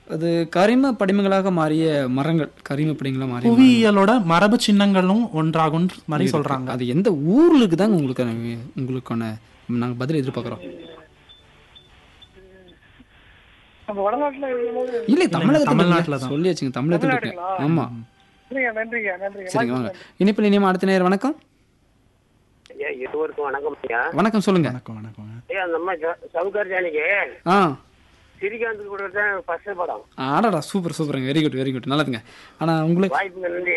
அது கரிம படிமங்களாக மாறிய மரங்கள் கரிம படிமங்களாக மாறிய மரங்கள். புவியியலோட மரபு சின்னங்களும் ஒன்றாகும் மாதிரி சொல்றாங்க அது எந்த ஊர்ல இருக்குதாங்க உங்களுக்கான உங்களுக்கான நாங்க பதில் எதிர்பார்க்குறோம் நம்ம வடநாட்டுல இருக்கும்போது இல்லை தமிழகத்துல தமிழ்நாட்டுல இருக்குங்க. தான். சொல்லியாச்சுங்க தமிழகத்துல இருக்கு தமிழ்நாட்டுங்களா? ஆமா நன்றிங்க நன்றிங்க நன்றிங்க சரிங்க வாங்க இனிப்பில் இனிமே அடுத்த நேரம் வணக்கம் ஐயா இருவருக்கும் வணக்கம் ஐயா வணக்கம் சொல்லுங்க வணக்கம் வணக்கம் ஐயா நம்ம சவுகர் ஜானிக்கு ஆ ஸ்ரீகாந்த் கூட தான் ஃபர்ஸ்ட் படம் ஆடாடா சூப்பர் சூப்பருங்க வெரி குட் வெரி குட் நல்லதுங்க ஆனா உங்களுக்கு வாய்ப்புகள் நன்றி